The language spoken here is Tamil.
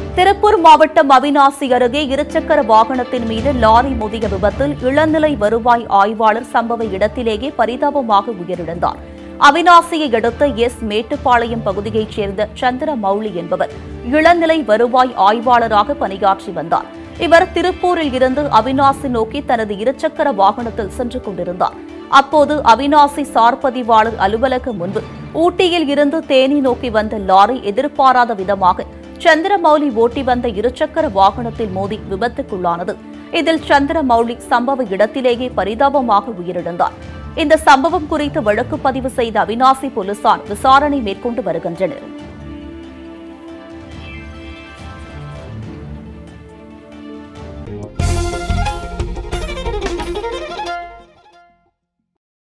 திருப்பூர் மாவட்டம் அவினாசி அருகே இருசக்கர வாகனத்தின் மீது லாரி மோதிய விபத்தில் இளநிலை வருவாய் ஆய்வாளர் சம்பவ இடத்திலேயே பரிதாபமாக உயிரிழந்தார் அவினாசியை அடுத்த எஸ் மேட்டுப்பாளையம் பகுதியைச் சேர்ந்த சந்திர மௌலி என்பவர் இளநிலை வருவாய் ஆய்வாளராக பணியாற்றி வந்தார் இவர் திருப்பூரில் இருந்து அவினாசி நோக்கி தனது இருசக்கர வாகனத்தில் சென்று கொண்டிருந்தார் அப்போது அவினாசி சார்பதிவாளர் அலுவலகம் முன்பு ஊட்டியில் இருந்து தேனி நோக்கி வந்த லாரி எதிர்பாராத விதமாக சந்திரமௌலி ஓட்டி வந்த இருசக்கர வாகனத்தில் மோதி விபத்துக்குள்ளானது இதில் சந்திரமௌலி சம்பவ இடத்திலேயே பரிதாபமாக உயிரிழந்தார் இந்த சம்பவம் குறித்து வழக்கு பதிவு செய்த அவினாசி போலீசார் விசாரணை மேற்கொண்டு வருகின்றனர்